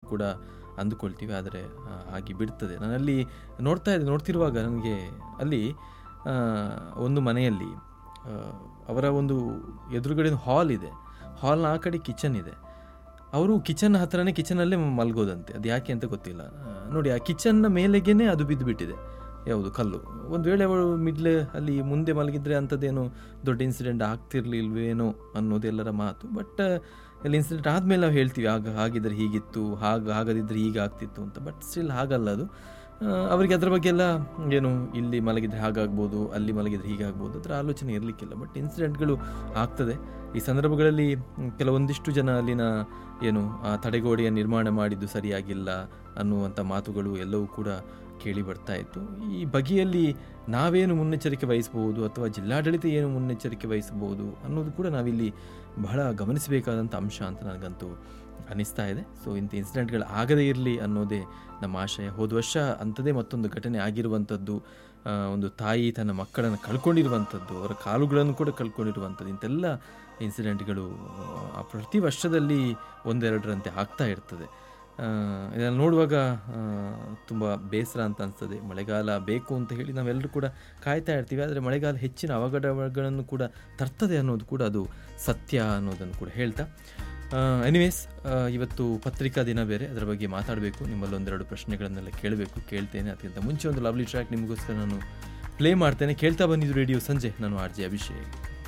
ಕೂಡ ಅಂದುಕೊಳ್ತೀವಿ ಆದರೆ ಆ, ಆಗಿ ಬಿಡ್ತದೆ ನಾನಲ್ಲಿ ನೋಡ್ತಾ ಇದ್ದೆ ನೋಡ್ತಿರುವಾಗ ನನಗೆ ಅಲ್ಲಿ ಆ, ಒಂದು ಮನೆಯಲ್ಲಿ ಆ, ಅವರ ಒಂದು ಎದುರುಗಡೆ ಹಾಲ್ ಇದೆ ಹಾಲ್ನ ಆ ಕಡೆ ಕಿಚನ್ ಇದೆ ಅವರು ಕಿಚನ್ ಹತ್ರನೇ ಕಿಚನಲ್ಲೇ ಮಲ್ಗೋದಂತೆ ಅದು ಯಾಕೆ ಅಂತ ಗೊತ್ತಿಲ್ಲ ಆ, ನೋಡಿ ಆ ಕಿಚನ್ನ ಮೇಲೆಗೇನೆ ಅದು ಬಿದ್ದು ಬಿಟ್ಟಿದೆ ಯಾವುದು ಕಲ್ಲು ಒಂದು ವೇಳೆ ಅವಳು ಮಿಡ್ಲೆ ಅಲ್ಲಿ ಮುಂದೆ ಮಲಗಿದ್ರೆ ಅಂಥದ್ದೇನು ದೊಡ್ಡ ಇನ್ಸಿಡೆಂಟ್ ಆಗ್ತಿರ್ಲಿಲ್ವೇನೋ ಅನ್ನೋದು ಎಲ್ಲರ ಮಾತು ಬಟ್ ಇಲ್ಲಿ ಇನ್ಸಿಡೆಂಟ್ ಆದಮೇಲೆ ನಾವು ಹೇಳ್ತೀವಿ ಆಗ ಹಾಗಿದ್ರೆ ಹೀಗಿತ್ತು ಹಾಗೆ ಆಗದಿದ್ದರೆ ಹೀಗೆ ಆಗ್ತಿತ್ತು ಅಂತ ಬಟ್ ಸ್ಟಿಲ್ ಹಾಗಲ್ಲ ಅದು ಆ, ಅವರಿಗೆ ಅದರ ಬಗ್ಗೆ ಎಲ್ಲ ಏನು ಇಲ್ಲಿ ಮಲಗಿದ್ರೆ ಹಾಗಾಗ್ಬೋದು ಅಲ್ಲಿ ಮಲಗಿದ್ರೆ ಹೀಗಾಗ್ಬೋದು ಅದರ ಆಲೋಚನೆ ಇರಲಿಕ್ಕಿಲ್ಲ ಬಟ್ ಇನ್ಸಿಡೆಂಟ್ಗಳು ಆಗ್ತದೆ ಈ ಸಂದರ್ಭಗಳಲ್ಲಿ ಮ್, ಕೆಲವೊಂದಿಷ್ಟು ಜನ ಅಲ್ಲಿನ ಏನು ಆ ತಡೆಗೋಡೆಯ ನಿರ್ಮಾಣ ಮಾಡಿದ್ದು ಸರಿಯಾಗಿಲ್ಲ ಅನ್ನುವಂಥ ಮಾತುಗಳು ಎಲ್ಲವೂ ಕೂಡ ಕೇಳಿ ಬರ್ತಾ ಇತ್ತು ಈ ಬಗೆಯಲ್ಲಿ ನಾವೇನು ಮುನ್ನೆಚ್ಚರಿಕೆ ವಹಿಸಬಹುದು ಅಥವಾ ಜಿಲ್ಲಾಡಳಿತ ಏನು ಮುನ್ನೆಚ್ಚರಿಕೆ ವಹಿಸಬಹುದು ಅನ್ನೋದು ಕೂಡ ನಾವಿಲ್ಲಿ ಬಹಳ ಗಮನಿಸಬೇಕಾದಂಥ ಅಂಶ ಅಂತ ನನಗಂತೂ ಅನ್ನಿಸ್ತಾ ಇದೆ ಸೊ ಇಂಥ ಇನ್ಸಿಡೆಂಟ್ಗಳು ಆಗದೇ ಇರಲಿ ಅನ್ನೋದೇ ನಮ್ಮ ಆಶಯ ಹೋದ ವರ್ಷ ಅಂಥದ್ದೇ ಮತ್ತೊಂದು ಘಟನೆ ಆಗಿರುವಂಥದ್ದು ಆ, ಒಂದು ತಾಯಿ ತನ್ನ ಮಕ್ಕಳನ್ನು ಕಳ್ಕೊಂಡಿರುವಂಥದ್ದು ಅವರ ಕಾಲುಗಳನ್ನು ಕೂಡ ಕಳ್ಕೊಂಡಿರುವಂಥದ್ದು ಇಂಥೆಲ್ಲ ಇನ್ಸಿಡೆಂಟ್ಗಳು ಆ, ಪ್ರತಿ ವರ್ಷದಲ್ಲಿ ಒಂದೆರಡರಂತೆ ಆಗ್ತಾ ಇರ್ತದೆ ಆ, ಇದನ್ನು ನೋಡುವಾಗ ತುಂಬ ಬೇಸರ ಅಂತ ಅನಿಸ್ತದೆ ಮಳೆಗಾಲ ಬೇಕು ಅಂತ ಹೇಳಿ ನಾವೆಲ್ಲರೂ ಕೂಡ ಕಾಯ್ತಾ ಇರ್ತೀವಿ ಆದರೆ ಮಳೆಗಾಲ ಹೆಚ್ಚಿನ ಅವಘಡಗಳನ್ನು ಕೂಡ ತರ್ತದೆ ಅನ್ನೋದು ಕೂಡ ಅದು ಸತ್ಯ ಅನ್ನೋದನ್ನು ಕೂಡ ಹೇಳ್ತಾ ಎನಿವೇಸ್ ಇವತ್ತು ಪತ್ರಿಕಾ ದಿನ ಬೇರೆ ಅದರ ಬಗ್ಗೆ ಮಾತಾಡಬೇಕು ನಿಮ್ಮಲ್ಲಿ ಒಂದೆರಡು ಪ್ರಶ್ನೆಗಳನ್ನೆಲ್ಲ ಕೇಳಬೇಕು ಕೇಳ್ತೇನೆ ಅದಕ್ಕಿಂತ ಮುಂಚೆ ಒಂದು ಲವ್ಲಿ ಟ್ರ್ಯಾಕ್ ನಿಮಗೋಸ್ಕರ ನಾನು ಪ್ಲೇ ಮಾಡ್ತೇನೆ ಕೇಳ್ತಾ ಬಂದಿದ್ದು ರೇಡಿಯೋ ಸಂಜೆ ನಾನು ಆರ್ ಜೆ ಅಭಿಷೇಕ್